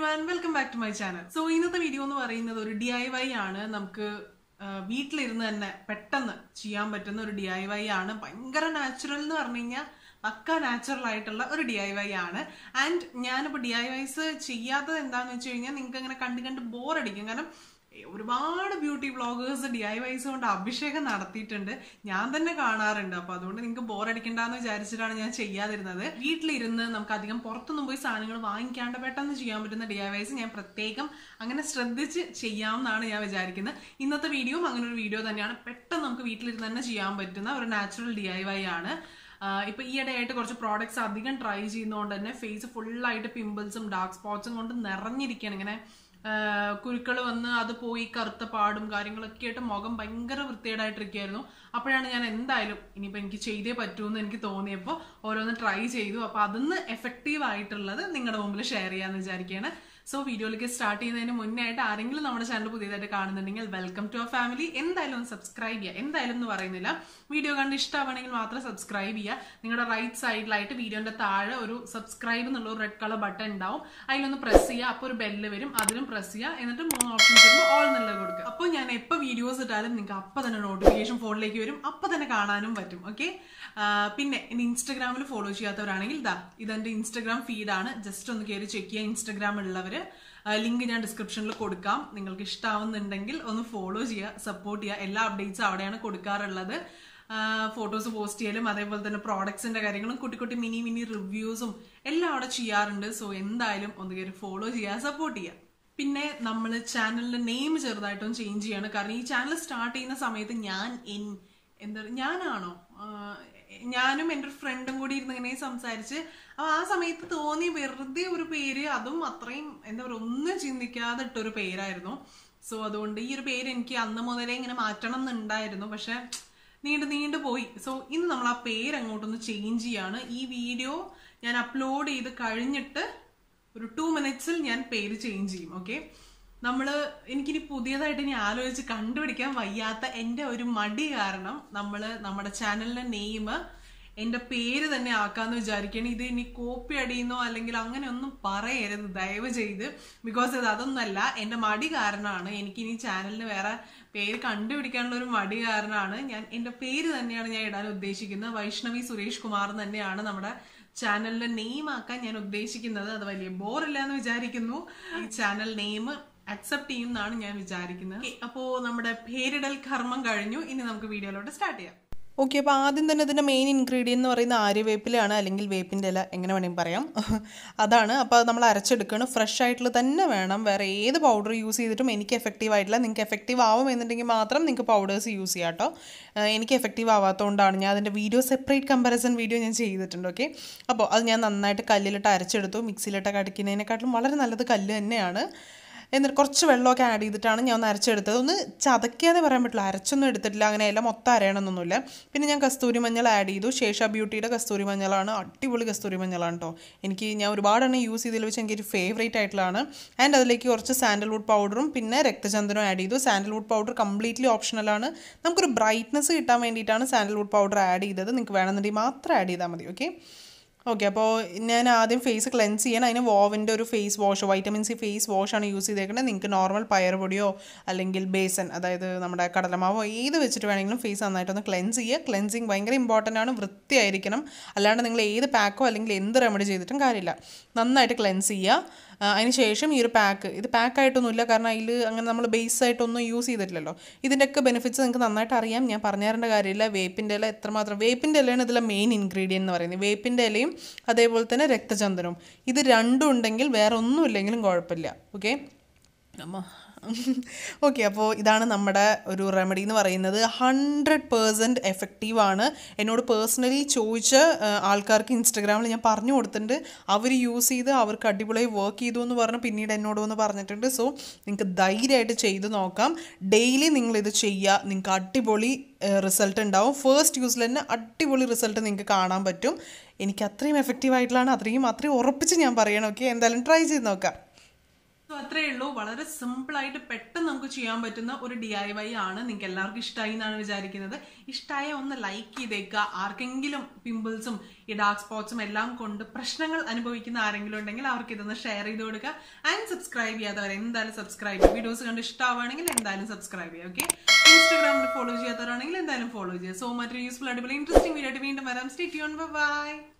one welcome back to my channel so ഇന്നത്തെ video എന്ന് പറയുന്നത് ഒരു ഡി ഐ വൈ ആണ് നമുക്ക് ആ, വീട്ടിലിരുന്ന് തന്നെ പെട്ടെന്ന് ചെയ്യാൻ പറ്റുന്ന ഒരു ഡി ഐ വൈ ആണ് ഭയങ്കര നാച്ചുറൽ എന്ന് പറഞ്ഞു കഴിഞ്ഞാൽ പക്ക നാച്ചുറൽ ആയിട്ടുള്ള ഒരു ഡി ഐ വൈ ആണ് ആൻഡ് ഞാനിപ്പോൾ ഡി ഐ വൈസ് ചെയ്യാത്തത് എന്താണെന്ന് വെച്ച് കഴിഞ്ഞാൽ നിങ്ങൾക്ക് അങ്ങനെ കണ്ട് കണ്ട് ബോറടിക്കും കാരണം ഏ, ഒരുപാട് beauty vloggers D I Ys കൊണ്ട് അഭിഷേകം നടത്തിയിട്ടുണ്ട് ഞാൻ തന്നെ കാണാറുണ്ട് അപ്പൊ അതുകൊണ്ട് നിങ്ങൾക്ക് ബോറടിക്കണ്ടെന്ന് വിചാരിച്ചിട്ടാണ് ഞാൻ ചെയ്യാതിരുന്നത് വീട്ടിലിരുന്ന് നമുക്ക് അധികം പുറത്തൊന്നും പോയി സാധനങ്ങൾ വാങ്ങിക്കാണ്ട് പെട്ടെന്ന് ചെയ്യാൻ പറ്റുന്ന ഡി ഐ വൈസ് ഞാൻ പ്രത്യേകം അങ്ങനെ ശ്രദ്ധിച്ച് ചെയ്യാമെന്നാണ് ഞാൻ വിചാരിക്കുന്നത് ഇന്നത്തെ വീഡിയോയും അങ്ങനെ ഒരു വീഡിയോ തന്നെയാണ് പെട്ടെന്ന് നമുക്ക് വീട്ടിലിരുന്ന് തന്നെ ചെയ്യാൻ പറ്റുന്ന ഒരു നാച്ചുറൽ ഡി ഐ വൈ ആണ് ആഹ് ഇപ്പൊ ഈയിടെ ആയിട്ട് കുറച്ച് പ്രോഡക്ട്സ് അധികം ട്രൈ ചെയ്യുന്നതുകൊണ്ട് തന്നെ ഫേസ് ഫുള്ളായിട്ട് പിമ്പിൾസും ഡാർക്ക് സ്പോട്ട്സും കൊണ്ട് നിറഞ്ഞിരിക്കുകയാണ് ഇങ്ങനെ കുരുക്കൾ വന്ന് അത് പോയി കറുത്ത പാടും കാര്യങ്ങളൊക്കെ ആയിട്ട് മുഖം ഭയങ്കര വൃത്തികേടായിട്ടിരിക്കുകയായിരുന്നു അപ്പോഴാണ് ഞാൻ എന്തായാലും ഇനിയിപ്പോൾ എനിക്ക് ചെയ്തേ പറ്റൂന്ന് എനിക്ക് തോന്നിയപ്പോൾ ഓരോന്ന് ട്രൈ ചെയ്തു അപ്പോൾ അതിന്ന് എഫക്റ്റീവ് ആയിട്ടുള്ളത് നിങ്ങളുടെ മുമ്പിൽ ഷെയർ ചെയ്യാമെന്ന് വിചാരിക്കുകയാണ് സോ വീഡിയോയിലേക്ക് സ്റ്റാർട്ട് ചെയ്യുന്നതിന് മുന്നേ ആയിട്ട് ആരെങ്കിലും നമ്മുടെ ചാനൽ പുതിയതായിട്ട് കാണുന്നുണ്ടെങ്കിൽ വെൽക്കം ടു അവർ ഫാമിലി എന്തായാലും ഒന്ന് സബ്സ്ക്രൈബ് ചെയ്യുക എന്തായാലും എന്ന് പറയുന്നില്ല വീഡിയോ കണ്ട് ഇഷ്ടമാണെങ്കിൽ മാത്രം സബ്സ്ക്രൈബ് ചെയ്യുക നിങ്ങളുടെ റൈറ്റ് സൈഡിലായിട്ട് വീഡിയോന്റെ താഴെ ഒരു സബ്സ്ക്രൈബ് എന്നുള്ള ഒരു റെഡ് കളർ ബട്ടൺ ഉണ്ടാവും അതിലൊന്ന് പ്രസ് ചെയ്യുക അപ്പോൾ ഒരു ബെല്ല് വരും അതിലും പ്രസ് ചെയ്യുക എന്നിട്ട് മൂന്ന് ഓപ്ഷൻസ് വരുമ്പോൾ ഓൾ എന്നുള്ളത് കൊടുക്കുക അപ്പോൾ ഞാൻ എപ്പോൾ വീഡിയോസ് ഇട്ടാലും നിങ്ങൾക്ക് അപ്പം തന്നെ നോട്ടിഫിക്കേഷൻ ഫോണിലേക്ക് വരും അപ്പം തന്നെ കാണാനും പറ്റും ഓക്കെ പിന്നെ ഇനി ഇൻസ്റ്റഗ്രാമിൽ ഫോളോ ചെയ്യാത്തവരാണെങ്കിൽ ഇതാ ഇതെന്റെ ഇൻസ്റ്റഗ്രാം ഫീഡാണ് ജസ്റ്റ് ഒന്ന് കയറി ചെക്ക് ചെയ്യുക ഇൻസ്റ്റഗ്രാം ഉള്ളവർ ലിങ്ക് ഞാൻ ഡിസ്ക്രിപ്ഷനിൽ കൊടുക്കാം നിങ്ങൾക്ക് ഇഷ്ടാവുന്നുണ്ടെങ്കിൽ ഒന്ന് ഫോളോ ചെയ്യുക സപ്പോർട്ട് ചെയ്യുക എല്ലാ അപ്ഡേറ്റ്സും അവിടെയാണ് കൊടുക്കാറുള്ളത് ഫോട്ടോസ് പോസ്റ്റ് ചെയ്യലും അതേപോലെ തന്നെ പ്രോഡക്ട്സിന്റെ കാര്യങ്ങളും കുട്ടി കുട്ടി മിനി മിനി റിവ്യൂസും എല്ലാം അവിടെ ചെയ്യാറുണ്ട് സോ എന്തായാലും ഒന്ന് കയറി ഫോളോ ചെയ്യുക സപ്പോർട്ട് ചെയ്യുക പിന്നെ നമ്മൾ ചാനലിന്റെ നെയിം ചെറുതായിട്ടൊന്ന് ചേഞ്ച് ചെയ്യാണ് കാരണം ഈ ചാനൽ സ്റ്റാർട്ട് ചെയ്യുന്ന സമയത്ത് ഞാൻ എൻ എന്താ ഞാനാണോ ആഹ് ഞാനും എൻ്റെ ഒരു ഫ്രണ്ടും കൂടി ഇരുന്ന് ഇങ്ങനെ സംസാരിച്ച് അപ്പൊ ആ സമയത്ത് തോന്നി വെറുതെ ഒരു പേര് അതും അത്രയും എന്താ പറയുക ഒന്നും ചിന്തിക്കാതെ ഇട്ടൊരു പേരായിരുന്നു സോ അതുകൊണ്ട് ഈ ഒരു പേര് എനിക്ക് അന്ന് മുതലേ ഇങ്ങനെ മാറ്റണം എന്നുണ്ടായിരുന്നു പക്ഷെ നീണ്ടു നീണ്ടു പോയി സോ ഇന്ന് നമ്മൾ ആ പേര് അങ്ങോട്ടൊന്ന് ചേഞ്ച് ചെയ്യാണ് ഈ വീഡിയോ ഞാൻ അപ്ലോഡ് ചെയ്ത് കഴിഞ്ഞിട്ട് ഒരു ടു മിനിറ്റ്സിൽ ഞാൻ പേര് ചേഞ്ച് ചെയ്യും ഓക്കെ നമ്മള് എനിക്കിനി പുതിയതായിട്ട് ഇനി ആലോചിച്ച് കണ്ടുപിടിക്കാൻ വയ്യാത്ത എൻ്റെ ഒരു മടി കാരണം നമ്മള് നമ്മുടെ ചാനലിന്റെ നെയിം എൻ്റെ പേര് തന്നെ ആക്കാന്ന് വിചാരിക്കണം ഇത് ഇനി കോപ്പി അടിയുന്നോ അല്ലെങ്കിൽ അങ്ങനെ ഒന്നും പറയരുത് ദയവ് ചെയ്ത് ബിക്കോസ് ഇത് അതൊന്നല്ല എൻ്റെ മടി കാരണമാണ് എനിക്കിനി ചാനലിന് വേറെ പേര് കണ്ടുപിടിക്കാനുള്ള ഒരു മടി കാരണമാണ് ഞാൻ എൻ്റെ പേര് തന്നെയാണ് ഞാൻ ഇടാൻ ഉദ്ദേശിക്കുന്നത് വൈഷ്ണവി സുരേഷ് കുമാർ എന്ന് തന്നെയാണ് നമ്മുടെ ചാനലിന്റെ നെയിം ആക്കാൻ ഞാൻ ഉദ്ദേശിക്കുന്നത് അത് വലിയ ബോറില്ല എന്ന് വിചാരിക്കുന്നു ഈ ചാനൽ നെയിം അക്സെപ്റ്റ് ചെയ്യുമെന്നാണ് ഞാൻ വിചാരിക്കുന്നത് അപ്പോ നമ്മുടെ പേരിടൽ കർമ്മം കഴിഞ്ഞു ഇനി നമുക്ക് വീഡിയോയിലോട്ട് സ്റ്റാർട്ട് ചെയ്യാം ഓക്കെ അപ്പോൾ ആദ്യം തന്നെ ഇതിൻ്റെ മെയിൻ ഇൻഗ്രീഡിയൻ്റ് എന്ന് പറയുന്ന ആര്യവേപ്പിലാണ് അല്ലെങ്കിൽ വേപ്പിൻ്റെ ഇല എങ്ങനെ വേണമെങ്കിൽ പറയാം അതാണ് അപ്പോൾ അത് നമ്മൾ അരച്ചെടുക്കണം ഫ്രഷ് ആയിട്ടുള്ള തന്നെ വേണം വേറെ ഏത് പൗഡർ യൂസ് ചെയ്തിട്ടും എനിക്ക് എഫക്റ്റീവ് ആയിട്ടില്ല നിങ്ങൾക്ക് എഫക്റ്റീവ് ആവും എന്നുണ്ടെങ്കിൽ മാത്രം നിങ്ങൾക്ക് പൗഡേഴ്സ് യൂസ് ചെയ്യാം കേട്ടോ ഏഹ് എനിക്ക് എഫക്റ്റീവ് ആവാത്തതുകൊണ്ടാണ് ഞാൻ അതിൻ്റെ വീഡിയോ സെപ്പറേറ്റ് കമ്പാരിസൺ വീഡിയോ ഞാൻ ചെയ്തിട്ടുണ്ട് ഓക്കെ അപ്പോൾ അത് ഞാൻ നന്നായിട്ട് കല്ലിലിട്ട് അരച്ചെടുത്തു മിക്സിയിലിട്ട് അടിക്കുന്നതിനെക്കാട്ടിലും വളരെ നല്ലത് കല്ല് തന്നെയാണ് എന്നിട്ട് കുറച്ച് വെള്ളമൊക്കെ ആഡ് ചെയ്തിട്ടാണ് ഞാൻ ഒന്ന് അരച്ചെടുത്തത് ഒന്ന് ചതക്കാതെ പറയാൻ പറ്റില്ല അരച്ചൊന്നും എടുത്തിട്ടില്ല അങ്ങനെ എല്ലാം മൊത്തം അരയണമെന്നൊന്നുമില്ല പിന്നെ ഞാൻ കസ്തൂരി മഞ്ഞൾ ആഡ് ചെയ്തു ശേഷ ബ്യൂട്ടിയുടെ കസ്തൂരി മഞ്ഞളാണ് അടിപൊളി കസ്തൂരി മഞ്ഞളാണ് കേട്ടോ എനിക്ക് ഞാൻ ഒരുപാടെണ്ണം യൂസ് ചെയ്തതിൽ വെച്ച് എനിക്കൊരു ഫേവറേറ്റ് ആയിട്ടുള്ളതാണ് ആൻഡ് അതിലേക്ക് കുറച്ച് സാൻഡൽവുഡ് പൗഡറും പിന്നെ രക്തചന്ദനവും ആഡ് ചെയ്തു സാൻഡൽവുഡ് പൗഡർ കംപ്ലീറ്റ്ലി ഓപ്ഷണലാണ് നമുക്കൊരു ബ്രൈറ്റ്നസ് കിട്ടാൻ വേണ്ടിയിട്ടാണ് സാൻഡൽവുഡ് പൗഡർ ആഡ് ചെയ്തത് നിങ്ങൾക്ക് വേണമെന്നുണ്ടെങ്കിൽ മാത്രം ആഡ് ചെയ്താൽ മതി ഓക്കെ ഓക്കെ അപ്പോൾ ഞാൻ ആദ്യം ഫേസ് ക്ലെൻസ് ചെയ്യാൻ അതിന് വോവിൻ്റെ ഒരു face wash vitamin C face വാഷാണ് യൂസ് ചെയ്തേക്കുന്നത് നിങ്ങൾക്ക് നോർമൽ പയർ പൊടിയോ അല്ലെങ്കിൽ ബേസൻ അതായത് നമ്മുടെ കടലമാവോ ഏത് വെച്ചിട്ട് വേണമെങ്കിലും ഫേസ് നന്നായിട്ടൊന്ന് ക്ലെൻസ് ചെയ്യുക ക്ലെൻസിങ് ഭയങ്കര ഇമ്പോർട്ടൻ്റ് ആണ് വൃത്തിയായിരിക്കണം അല്ലാണ്ട് നിങ്ങൾ ഏത് പാക്കോ അല്ലെങ്കിൽ എന്ത് റെമഡി ചെയ്തിട്ടും കാര്യമില്ല നന്നായിട്ട് ക്ലെൻസ് ചെയ്യുക ആ, അതിന് ശേഷം ഈ ഒരു പാക്ക് ഇത് പാക്കായിട്ടൊന്നുമില്ല കാരണം അതിൽ അങ്ങനെ നമ്മൾ ബേസ് ആയിട്ടൊന്നും യൂസ് ചെയ്തിട്ടില്ലല്ലോ ഇതിൻ്റെയൊക്കെ ബെനിഫിറ്റ്സ് നിങ്ങൾക്ക് നന്നായിട്ട് അറിയാം ഞാൻ പറഞ്ഞു തരേണ്ട കാര്യമില്ല വേപ്പിൻ്റെ ഇല എത്രമാത്രം വേപ്പിൻ്റെ ഇലയാണ് ഇതിലെ മെയിൻ ഇൻഗ്രീഡിയൻ്റ് എന്ന് പറയുന്നത് വേപ്പിൻ്റെ ഇലയും അതേപോലെ തന്നെ രക്തചന്ദനവും ഇത് രണ്ടും ഉണ്ടെങ്കിൽ വേറെ ഒന്നും ഇല്ലെങ്കിലും കുഴപ്പമില്ല ഓക്കെ അമ്മ ഓക്കെ അപ്പോൾ ഇതാണ് നമ്മുടെ ഒരു റെമഡി എന്ന് പറയുന്നത് ഹൺഡ്രഡ് പേഴ്സൻറ്റ് എഫക്റ്റീവാണ് എന്നോട് പേഴ്സണലി ചോദിച്ച ആ, ആൾക്കാർക്ക് ഇൻസ്റ്റഗ്രാമിൽ ഞാൻ പറഞ്ഞു കൊടുത്തിട്ടുണ്ട് അവർ യൂസ് ചെയ്ത് അവർക്ക് അടിപൊളിയായി വർക്ക് ചെയ്തു എന്ന് പറഞ്ഞ് പിന്നീട് എന്നോട് വന്ന് പറഞ്ഞിട്ടുണ്ട് സോ നിങ്ങൾക്ക് ധൈര്യമായിട്ട് ചെയ്ത് നോക്കാം ഡെയിലി നിങ്ങളിത് ചെയ്യുക നിങ്ങൾക്ക് അടിപൊളി റിസൾട്ട് ഉണ്ടാവും ഫസ്റ്റ് യൂസിൽ തന്നെ അടിപൊളി റിസൾട്ട് നിങ്ങൾക്ക് കാണാൻ പറ്റും എനിക്ക് അത്രയും എഫക്റ്റീവ് ആയിട്ടുള്ളതാണ് അത്രയും അത്രയും ഉറപ്പിച്ച് ഞാൻ പറയണം ഓക്കെ എന്തായാലും ട്രൈ ചെയ്ത് നോക്കാം സോ അത്രയേ ഉള്ളൂ വളരെ സിമ്പിൾ ആയിട്ട് പെട്ടെന്ന് നമുക്ക് ചെയ്യാൻ പറ്റുന്ന ഒരു ഡി ഐ വൈ ആണ് നിങ്ങൾക്ക് എല്ലാവർക്കും ഇഷ്ടമായി എന്നാണ് വിചാരിക്കുന്നത് ഇഷ്ടമായ ഒന്ന് ലൈക്ക് ചെയ്തേക്കുക ആർക്കെങ്കിലും പിമ്പിൾസും ഈ ഡാർക്ക് സ്പോട്ട്സും എല്ലാം കൊണ്ട് പ്രശ്നങ്ങൾ അനുഭവിക്കുന്ന ആരെങ്കിലും ഉണ്ടെങ്കിൽ അവർക്ക് ഇതൊന്ന് ഷെയർ ചെയ്ത് കൊടുക്കുക ആൻഡ് സബ്സ്ക്രൈബ് ചെയ്യാത്തവർ എന്തായാലും സബ്സ്ക്രൈബ് ചെയ്യുക വീഡിയോസ് കണ്ട് ഇഷ്ടമാവുകയാണെങ്കിൽ എന്തായാലും സബ്സ്ക്രൈബ് ചെയ്യുക ഓക്കെ ഇൻസ്റ്റാഗ്രാമിൽ ഫോളോ ചെയ്യാത്തവരാണെങ്കിൽ എന്തായാലും ഫോളോ ചെയ്യുക സോ മറ്റൊരു യൂസ്ഫുൾ അടിപൊളി ഇൻട്രസ്റ്റിംഗ് വീഡിയോ ആയിട്ട് വീണ്ടും വരാം സ്റ്റേ ട്യൂൺ ബൈ